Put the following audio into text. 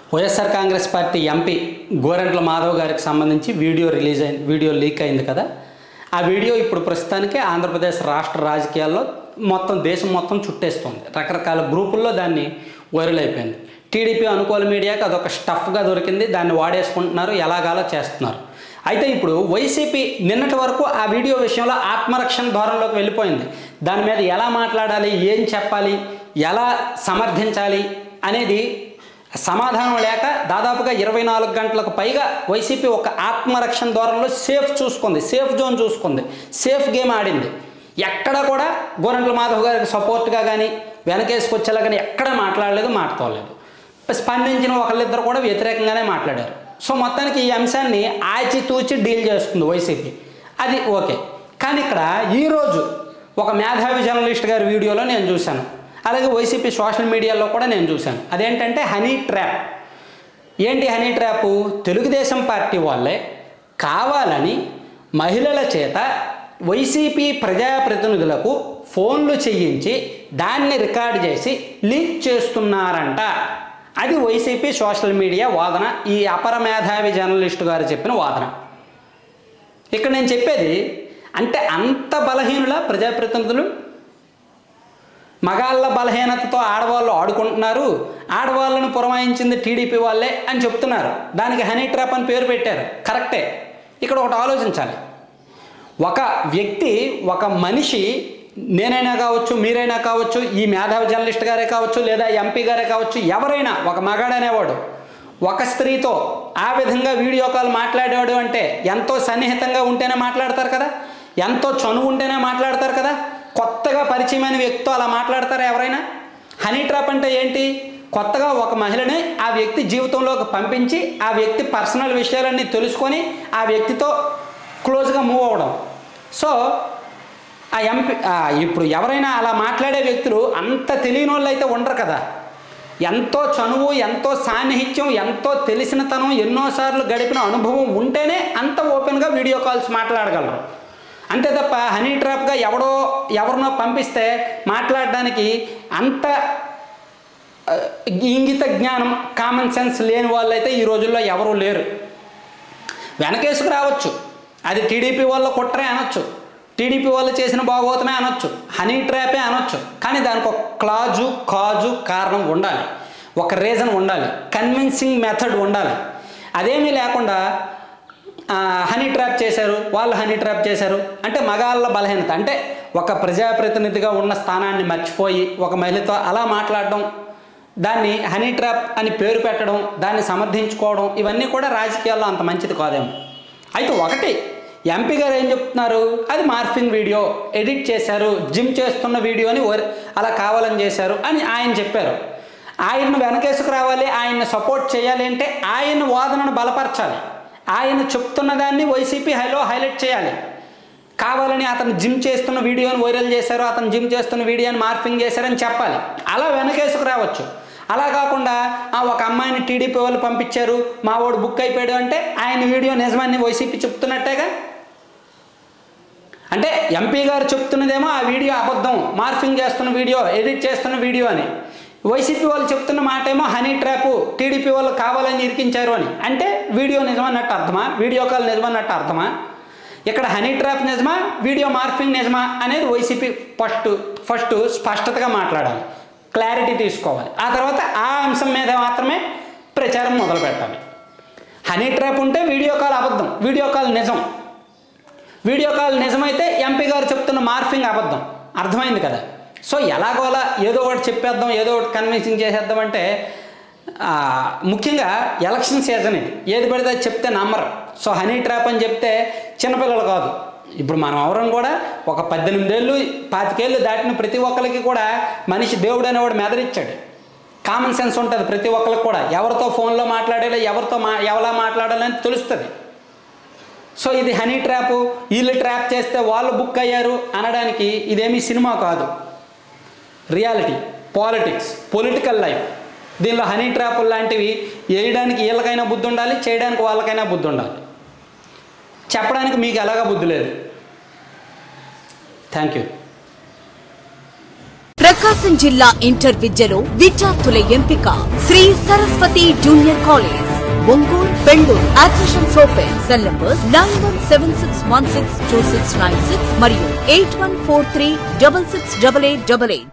YSR Congress party MP Gorantla Madhav గారికి సంబంధించి video release అయింది వీడియో లీక్ అయింది కదా ఆ వీడియో ఇప్పుడు ప్రస్తుతానికి ఆంధ్రప్రదేశ్ రాష్ట్ర రాజకీయాల్లో మొత్తం దేశం మొత్తం చుట్టేస్తుంది రకరకాల గ్రూపుల్లో దాన్ని వైరల్ అయిపోయింది టీడీపీ అనుకూల మీడియాకి అదొక స్టఫ్గా దొరికింది దాన్ని వాడేసుకుంటున్నారు ఎలాగాలో చేస్తున్నారు అయితే ఇప్పుడు వైసీపీ నిన్నటి వరకు ఆ వీడియో విషయంలో ఆత్మరక్షణ ధోరణిలోకి వెళ్ళిపోయింది దాని మీద ఎలా మాట్లాడాలి ఏం చెప్పాలి ఎలా సమర్థించాలి అనేది సమాధానం లేక దాదాపుగా ఇరవై నాలుగు గంటలకు పైగా వైసీపీ ఒక ఆత్మరక్షణ ధోరణిలో సేఫ్ చూసుకుంది సేఫ్ జోన్ చూసుకుంది సేఫ్ గేమ్ ఆడింది ఎక్కడ కూడా గోరంట్ల మాధవ్ గారికి సపోర్ట్గా కానీ వెనకేసుకొచ్చేలా కానీ ఎక్కడ మాట్లాడలేదు మాట్లాడలేదు స్పందించిన ఒకళ్ళిద్దరు కూడా వ్యతిరేకంగానే మాట్లాడారు సో మొత్తానికి ఈ అంశాన్ని ఆచితూచి డీల్ చేస్తుంది వైసీపీ అది ఓకే కానీ ఇక్కడ ఈరోజు ఒక మేధావి జర్నలిస్ట్ గారి వీడియోలో నేను చూశాను అలాగే వైసీపీ సోషల్ మీడియాలో కూడా నేను చూశాను అదేంటంటే హనీ ట్రాప్ ఏంటి హనీ ట్రాప్ తెలుగుదేశం పార్టీ వాళ్ళే కావాలని మహిళల చేత వైసీపీ ప్రజాప్రతినిధులకు ఫోన్లు చేయించి దాన్ని రికార్డ్ చేసి లీక్ చేస్తున్నారంట అది వైసీపీ సోషల్ మీడియా వాదన ఈ అపర మేధావి జర్నలిస్టు గారు చెప్పిన వాదన ఇక్కడ నేను చెప్పేది అంటే అంత బలహీనుల ప్రజాప్రతినిధులు మగాళ్ళ బలహీనతతో ఆడవాళ్ళు ఆడుకుంటున్నారు ఆడవాళ్ళను పురమాయించింది టీడీపీ వాళ్ళే అని చెప్తున్నారు దానికి హనీ ట్రాప్ అని పేరు పెట్టారు కరెక్టే ఇక్కడ ఒకటి ఆలోచించాలి ఒక వ్యక్తి ఒక మనిషి నేనైనా కావచ్చు మీరైనా కావచ్చు ఈ మేధావి జర్నలిస్ట్ గారే కావచ్చు లేదా ఎంపీ గారే కావచ్చు ఎవరైనా ఒక మగాడనేవాడు ఒక స్త్రీతో ఆ విధంగా వీడియో కాల్ మాట్లాడేవాడు అంటే ఎంతో సన్నిహితంగా ఉంటేనే మాట్లాడతారు కదా ఎంతో చనువు ఉంటేనే మాట్లాడతారు కదా కొత్తగా పరిచయమైన వ్యక్తితో అలా మాట్లాడతారా ఎవరైనా హనీ ట్రాప్ అంటే ఏంటి కొత్తగా ఒక మహిళని ఆ వ్యక్తి జీవితంలోకి పంపించి ఆ వ్యక్తి పర్సనల్ విషయాలన్నీ తెలుసుకొని ఆ వ్యక్తితో క్లోజ్గా మూవ్ అవ్వడం సో ఆ ఎంపీ ఆ ఇప్పుడు ఎవరైనా అలా మాట్లాడే వ్యక్తులు అంత తెలియని వాళ్ళు అయితే ఉండరు కదా ఎంతో చనువు ఎంతో సాన్నిహిత్యం ఎంతో తెలిసినతనం ఎన్నోసార్లు గడిపిన అనుభవం ఉంటేనే అంత ఓపెన్గా వీడియో కాల్స్ మాట్లాడగలరు అంతే తప్ప హనీ ట్రాప్గా ఎవడో ఎవరినో పంపిస్తే మాట్లాడడానికి అంత ఆ, ఇంగిత జ్ఞానం కామన్ సెన్స్ లేని వాళ్ళైతే ఈ రోజుల్లో ఎవరూ లేరు వెనకేసుకు రావచ్చు అది టీడీపీ వాళ్ళ కుట్రే అనొచ్చు టీడీపీ వాళ్ళు చేసిన భాగవతమే అనొచ్చు హనీ ట్రాపే అనొచ్చు కానీ దానికి ఒక క్లాజు కాజు కారణం ఉండాలి ఒక రీజన్ ఉండాలి కన్విన్సింగ్ మెథడ్ ఉండాలి అదేమీ లేకుండా ఆ, హనీ ట్రాప్ చేశారు వాళ్ళు హనీ ట్రాప్ చేశారు అంటే మగాళ్ళ బలహీనత అంటే ఒక ప్రజాప్రతినిధిగా ఉన్న స్థానాన్ని మర్చిపోయి ఒక మహిళతో అలా మాట్లాడడం దాన్ని హనీ ట్రాప్ అని పేరు పెట్టడం దాన్ని సమర్థించుకోవడం ఇవన్నీ కూడా రాజకీయాల్లో అంత మంచిది కాదేమో అయితే ఒకటి ఎంపీ గారు ఏం చెప్తున్నారు అది మార్ఫింగ్ వీడియో ఎడిట్ చేశారు జిమ్ చేస్తున్న వీడియోని ఓరి- అలా కావాలని చేశారు అని ఆయన చెప్పారు ఆయన్ను వెనకేసుకు రావాలి ఆయన్ని సపోర్ట్ చేయాలి అంటే ఆయన వాదనను బలపరచాలి ఆయన చెప్తున్న దాన్ని వైసీపీ హైలో హైలైట్ చేయాలి కావాలని అతను జిమ్ చేస్తున్న వీడియోని వైరల్ చేశారు అతను జిమ్ చేస్తున్న వీడియోని మార్ఫింగ్ చేశారని చెప్పాలి అలా వెనకేసుకు రావచ్చు అలా కాకుండా "ఆ, ఒక అమ్మాయిని టీడీపీ వాళ్ళు పంపించారు మా వాడు బుక్ అయిపోయాడు అంటే ఆయన వీడియో నిజమని వైసీపీ చెప్తున్నట్టేగా అంటే ఎంపీ గారు చెప్తున్నదేమో ఆ వీడియో అబద్ధం మార్ఫింగ్ చేస్తున్న వీడియో ఎడిట్ చేస్తున్న వీడియో అని వైసీపీ వాళ్ళు చెప్తున్న మాట ఏమో హనీ ట్రాప్ టీడీపీ వాళ్ళు కావాలని ఇరికించారు అని అంటే వీడియో నిజమన్నట్టు అర్థమా వీడియో కాల్ నిజమన్నట్టు అర్థమా ఇక్కడ హనీ ట్రాప్ నిజమా వీడియో మార్ఫింగ్ నిజమా అనేది వైసీపీ ఫస్ట్ ఫస్ట్ స్పష్టతగా మాట్లాడాలి క్లారిటీ తీసుకోవాలి ఆ తర్వాత ఆ అంశం మీద మాత్రమే ప్రచారం మొదలు పెట్టాలి హనీ ట్రాప్ ఉంటే వీడియో కాల్ అబద్ధం వీడియో కాల్ నిజం వీడియో కాల్ నిజమైతే ఎంపీ గారు చెప్తున్న మార్ఫింగ్ అబద్ధం అర్థమైంది కదా సో ఎలాగోలా ఏదో ఒకటి చెప్పేద్దాం ఏదో ఒకటి కన్విన్సింగ్ చేసేద్దాం అంటే ఆ, ముఖ్యంగా ఎలక్షన్ సీజన్ ఇది ఏది పడితే అది చెప్తే నమ్మరు సో హనీ ట్రాప్ అని చెప్తే చిన్నపిల్లలు కాదు ఇప్పుడు మనం ఎవరం కూడా ఒక పద్దెనిమిదేళ్ళు పాతికేళ్ళు దాటిన ప్రతి ఒక్కరికి కూడా మనిషి దేవుడు అనేవాడు మెదరిచ్చాడు కామన్ సెన్స్ ఉంటుంది ప్రతి ఒక్కరికి కూడా ఎవరితో ఫోన్లో మాట్లాడాలో ఎవరితో మా ఎవలా మాట్లాడాలని తెలుస్తుంది సో ఇది హనీ ట్రాప్ వీళ్ళు ట్రాప్ చేస్తే వాళ్ళు బుక్ అయ్యారు అనడానికి ఇదేమీ సినిమా కాదు రియాలిటీ పాలిటిక్స్ పొలిటికల్ లైఫ్ దీనిలో హనీ ట్రాప్ లాంటివి వేయడానికి వీళ్ళకైనా బుద్ధి ఉండాలి చేయడానికి వాళ్ళకైనా బుద్ధి ఉండాలి చెప్పడానికి మీకు ఎలాగా బుద్ధి లేదు థ్యాంక్ యూ ప్రకాశం జిల్లా ఇంటర్ విద్యలో విద్యార్థుల ఎంపిక Shri Saraswati junior college Ongole Bengaluru admissions open cell numbers nine one seven six one six two six nine six మరియు eight one four three double six double eight double eight